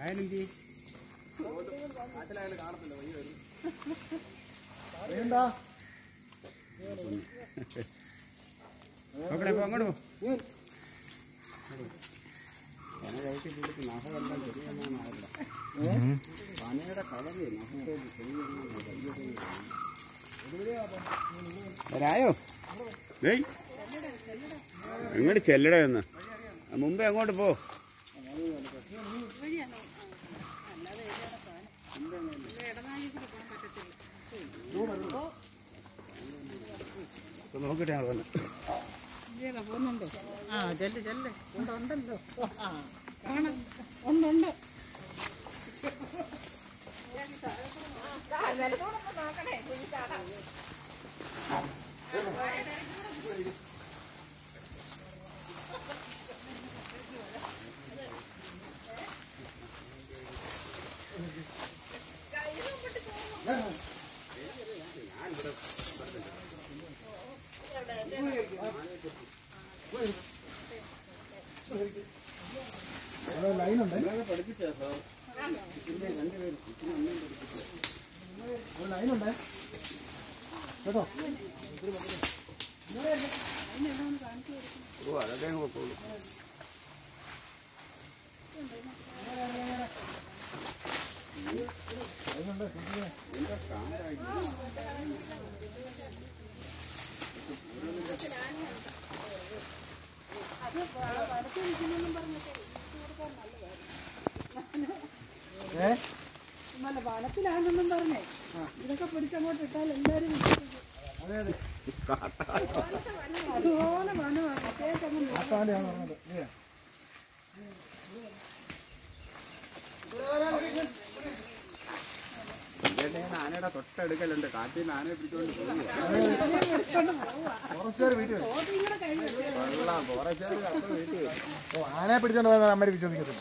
അതിനെന്തി നോക്കണേ ഇപ്പൊ അങ്ങോട്ട് പോ പനയുടെ കളറ് വരായോ ഡേയ് എങ്ങോട്ട് ചെല്ലട എന്ന് മുമ്പേ അങ്ങോട്ട് പോ ഇപ്പൊ നോക്കട്ടെ ഞാൻ വന്ന് പോകുന്നുണ്ടോ ആ ചെല്ല് ചെല്ല് ഉണ്ട് ഉണ്ടല്ലോ ആ, കാണാം ഉണ്ടുണ്ട് ഓ അതൊക്കെ അങ്ങ് പൊക്കോളൂ നല്ല വനത്തിലാണെന്നും പറഞ്ഞേ ഇതൊക്കെ പിടിച്ചങ്ങോട്ട് ഇട്ടാൽ എല്ലാരും വിശ്വസിക്കും. അതുപോലെ വനമാണ് പ്രത്യേകിച്ച് ഇതേണ്ട ഞാൻ ആനയുടെ തൊട്ടടുക്കലുണ്ട് കാട്ടിൽ നിന്ന് ആനയെ പിടിച്ചോണ്ട് പോകുന്നു ഇങ്ങനെ കൈ വെച്ച് കൊള്ളാം ഫോറസ്റ്റുകാർ കപ്പ വീട്ടിൽ വരും. ഓ ആനയെ പിടിച്ചോണ്ട് പോയാൽ അമ്മ വിശ്വസിക്കത്തില്ല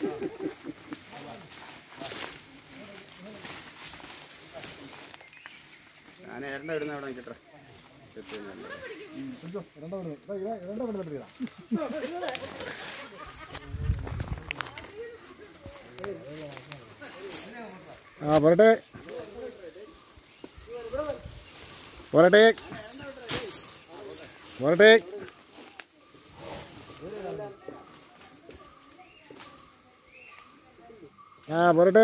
ആന ഏരണ്ട വരുന്ന അവിടെ നിൽക്കട്ടെ ചെത്തുന്നല്ലേ. പിടിച്ചോ രണ്ടോ രണ്ടോ രണ്ടോ പിടിച്ചാ ആ പോരട്ടെ പോരട്ടെ പോരട്ടെ ആ പോരട്ടെ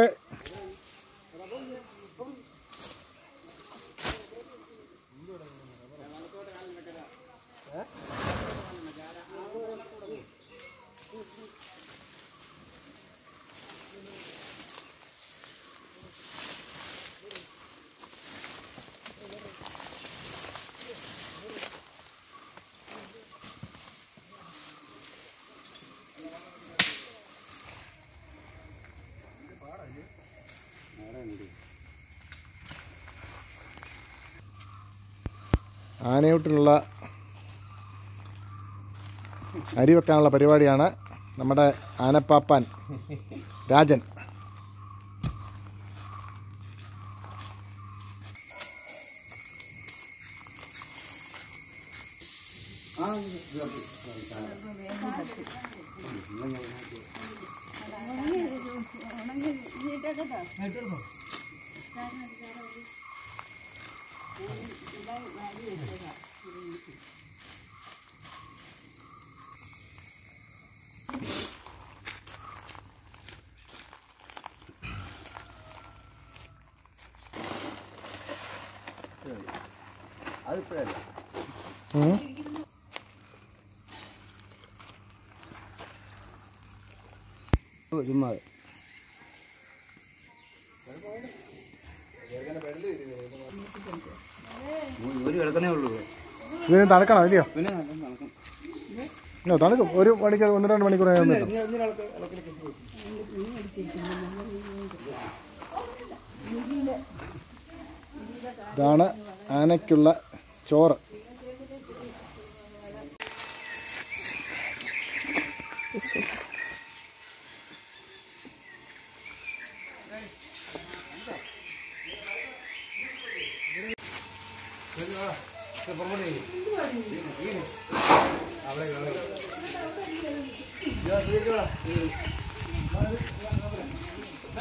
ആനയൂട്ടിനുള്ള അരി വെക്കാനുള്ള പരിപാടിയാണ് നമ്മുടെ ആനപ്പാപ്പാൻ രാജൻ അതിപ്പോഴല്ല ഉം. ചുമ്മാ ഒരു കിടക്കുന്നേ ഉള്ളൂ ഇതിന് തണുക്കണം അല്ലയോ പിന്നെ നല്ല നടക്കും ഇല്ല, തണുക്കും ഒരു മണിക്കൂർ ഒന്ന് രണ്ട് മണിക്കൂർ കഴിയുമ്പോൾ കിട്ടും. ഇതാണ് ആനയ്ക്കുള്ള ചോറ് അവിടെ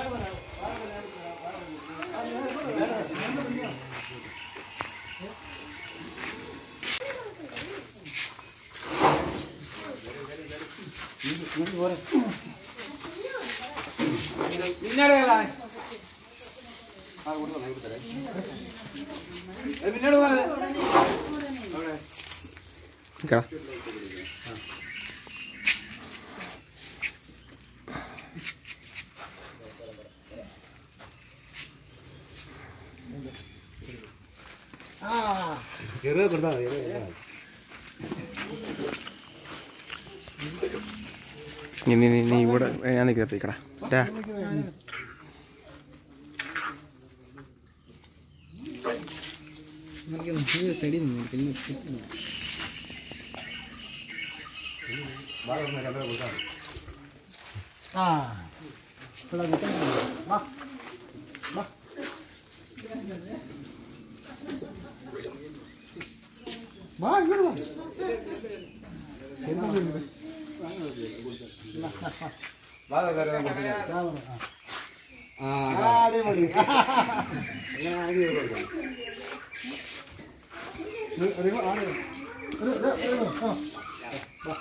നിക്കടാ ചെറുത് കൊടുത്താൽ മതി നീ നീ നീ- നീ ഇവിടെ ഞാൻ നിൽക്കത്തിക്കടാ ടാ ആ ഇവിടെ നിൽക്കാൻ വാ വാ വാ ഇങ്ങോട്ട് വാ ശരിക്കും ഇരിക്ക്. ആ, അടിപൊളി ഒരു- ഒരു- ആ, ഒരു- ഒരു- ഒരു- ആ. വാ.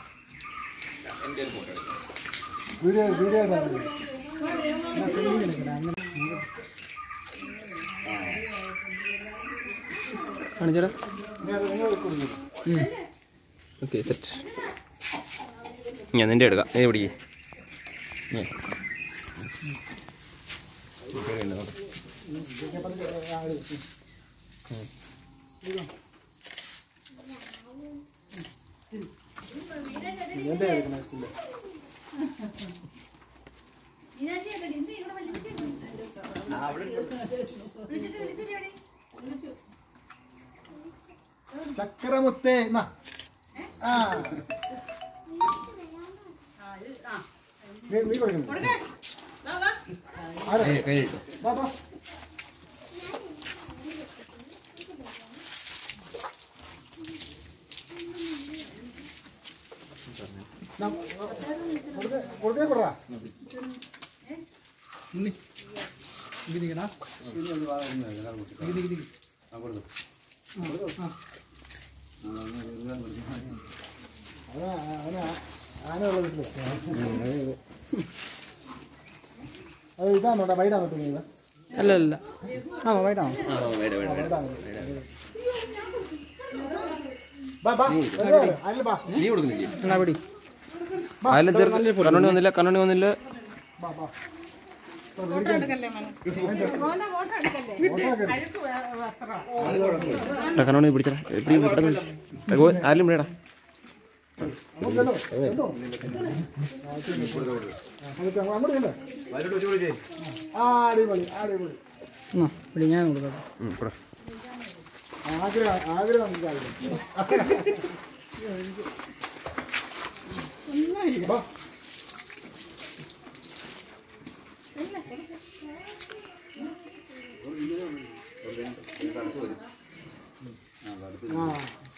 വീഡിയോ വീഡിയോ ഇടാൻ മതി. കാണിച്ചടാ ഇനി അത് നിങ്ങൾ കൊടുക്കും ഓക്കെ സെറ്റ് ഞാൻ നിന്റെ എടുക്കാം നീ പിടിക്ക് നീ. ശരിയുണ്ട്, നോക്ക്. എന്റെ എടുക്കണം ഇഷ്ടമില്ല ചക്രമുത്തേ എന്നാ ആ നീ നീ കൊടുക്കണം ആരാ വാ വാ നം- കൊടുത്തേ കൊടുത്തേ കൊടുറാ അവനാ അവനാ ആനയുള്ള വീട്ടില് അത് ഇതാണോടാ വൈഡാണോ തുണിയത് അല്ല അല്ല ആ വൈകിട്ടാണോ ആ, വേണ്ട, വേണ്ട, വേണ്ട. ബാ ബാ വെറുതെ അതിൽ ബാ നീ കൊടുക്കുന്നില്ലേ എന്നാ പിടി അതിൽ കണ്ണോണി വന്നില്ല കണ്ണോണി വന്നില്ല ബാ ബാ ഫോട്ടോ എടുക്കല്ലേ മോനെ മോനെ ഫോട്ടോ എടുക്കല്ലേ അഴുക്ക് വസ്ത്രം എടാ, കണ്ണോണി പിടിച്ചടാ എപ്പടി പെട്ടെന്ന് പിടിച്ച്. എടാ, ഗോ- ആരെങ്കിലും വിടടാ അങ്ങോട്ട് ചെല്ലോ ചെല്ലോ അങ്ങോട്ട് അങ്ങോട്ട് ചെല്ലോ ആ അടിപൊളി അടിപൊളി എന്നാ പിടി ഞാൻ കൊടുക്കാം ഉം, ഇപ്പടാ. ആഗ്രഹം ആഗ്രഹം ഇതായിരുന്നു. ബാ ആ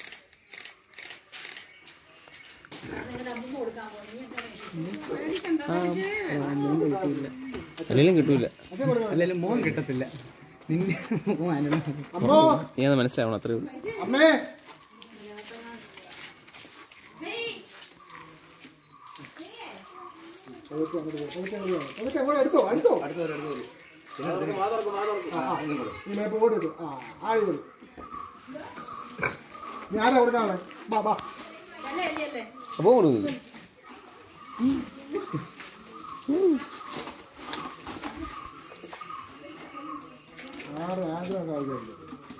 അല്ലെങ്കിലും കിട്ടൂല അല്ലെങ്കിലും മോൻ കിട്ടത്തില്ല നിന്നെ മോൻ അമ്മോ നീ അത് മനസ്സിലാവണം അത്രേ ഉള്ളൂ അമ്മേ അതൊക്കെ അങ്ങോട്ട് പോ, അതൊക്കെ അങ്ങോട്ട് പോ. അതൊക്കെ അങ്ങോട്ട് എടുത്തോ എടുത്തോ ആ, ആ. ഈ മേപ്പ് ഇങ്ങോട്ട് എടുത്തു ആ അടിപൊളി നീ ആരാ കൊടുക്കാളെ ബാ ബാ അപ്പോൾ കൊടുക്കുന്നു ആറ് ആഗ്രഹം കാണിക്കുന്നു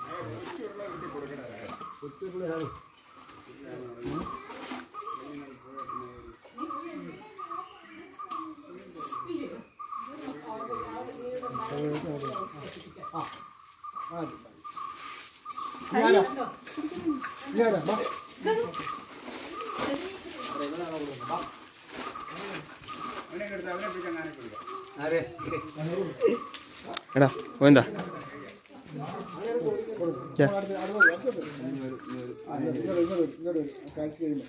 ആ ആ ഞാനാ ഞാനാ ബാ അവനെ എടുത്ത് അവനെ പിടിക്കാൻ ഞാനേ കൊടുക്കാം അതെ എടാ ഓ എന്താ ഛെ, അടുത്ത് അടുത്ത് അടുത്ത് ആ, ഇങ്ങോട്ട് ഇങ്ങോട്ട് ഇങ്ങോട്ട് ഇങ്ങോട്ട് കാണിച്ച് കഴിയുമ്പോൾ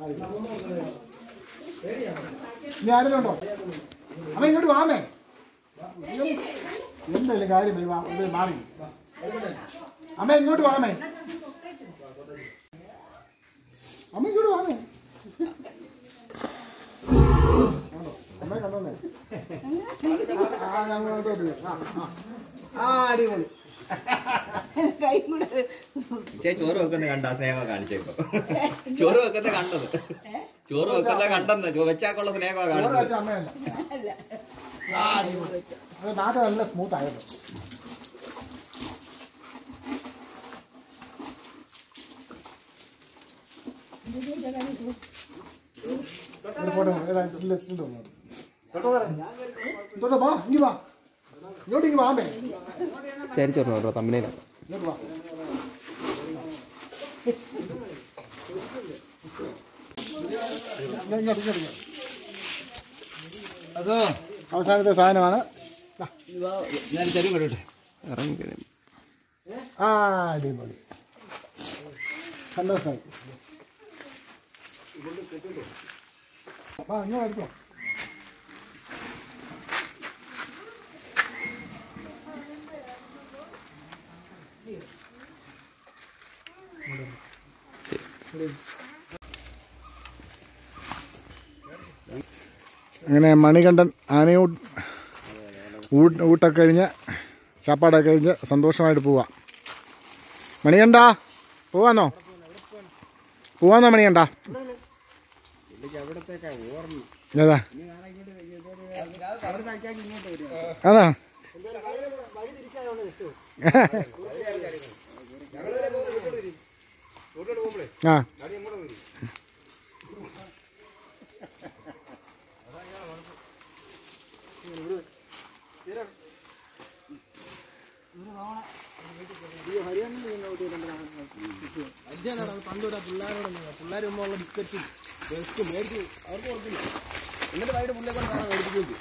ഇനി ആരെങ്കിലും ഉണ്ടോ അമ്മ ഇങ്ങോട്ട് വാമേ എന്തായാലും കാര്യം ഇത് വാ- ഇത് മാറി അമ്മ ഇങ്ങോട്ട് വാമേ അമ്മ ഇങ്ങോട്ട് വാമേ കണ്ടോ? അമ്മയെ കണ്ടോന്നേ ആ ഞങ്ങൾ അങ്ങോട്ട് പോയി. ആ ആ. ആ അടിപൊളി കൈ കൂടെ ചേ ചോറ് വെക്കുന്ന കണ്ട സ്നേഹം കാണിച്ചേക്കോ ചോറ് വെക്കുന്ന കണ്ടത് ചോറ് വെക്കുന്ന കണ്ടെന്ന് ചോ- വെച്ചാക്കുള്ള സ്നേഹമാണ് ചോറ് കാണിച്ചത് വെച്ച അമ്മയല്ല അല്ല ആ അടിപൊളി അത് നാട്ടിൽ നല്ല സ്മൂത്ത് ആയല്ലോ ഒരു ഫോട്ടോ ഏതാ സ്റ്റിൽ സ്റ്റിൽ വന്നു തൊട്ടോ വാ ഇങ്ങി വാ ഇങ്ങോട്ട് ഇങ്ങി വാമേ ചരിച്ചോർന്നു കേട്ടോ തമ്മിലേല ഇങ്ങോട്ട് വാ ഇങ്ങോട്ട് ഇങ്ങോട്ട് ഇങ്ങോട്ട് അതോ അവസാനത്തെ സാധനമാണ് ദാ. ഞാൻ തരും കേട്ടോ ഇറങ്ങി കഴിഞ്ഞു ആ അടിപൊളി സന്തോഷമായി വാ ഇങ്ങനെ അടിക്കോ അങ്ങനെ മണികണ്ഠൻ ആനയൂട്ട് ഊട്ട് ഊട്ടൊക്കെ കഴിഞ്ഞ് ചാപ്പാടൊക്കെ കഴിഞ്ഞ് സന്തോഷമായിട്ട് പോവാം മണികണ്ട പോവാന്നോ പോവാന്നോ മണികണ്ട ഏതാ അതാ ആ പണ്ടൂടെ പിള്ളേരോട് പിള്ളേർ മുമ്പ് ഉള്ള ബിസ്ക്കറ്റും ബെസ്റ്റും മേടിച്ച് അവർക്ക് കൊടുക്കില്ല എന്നിട്ട് വൈകിട്ട് പുള്ളിയെ കൊണ്ട് കാണാൻ മേടിപ്പിക്കും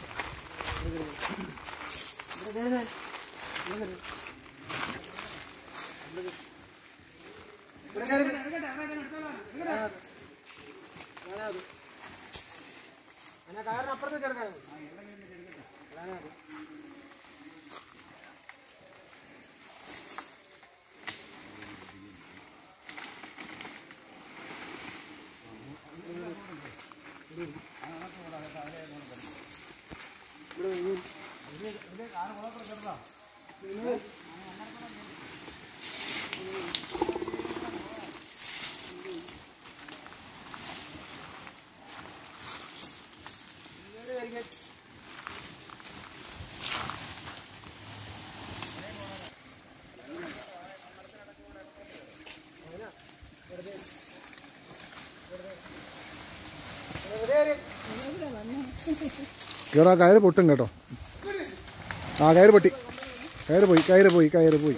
കേറാ കയറ് പൊട്ടും കേട്ടോ ആ കയറ് പൊട്ടി കയറ് പോയി കയറ് പോയി കയറ് പോയി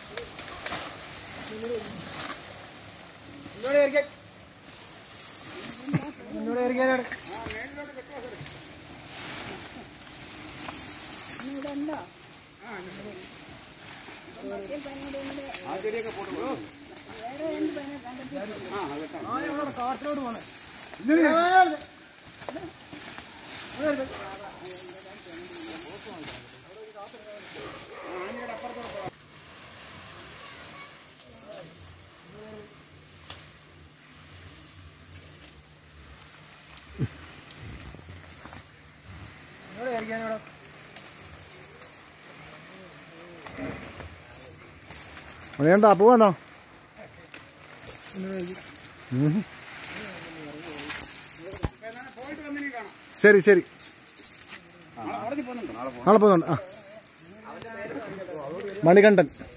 വേണ്ട പോവാന്നോ ഉം. ശരി ശരി നാളെ പോകുന്നുണ്ട് ആ മണികണ്ഠൻ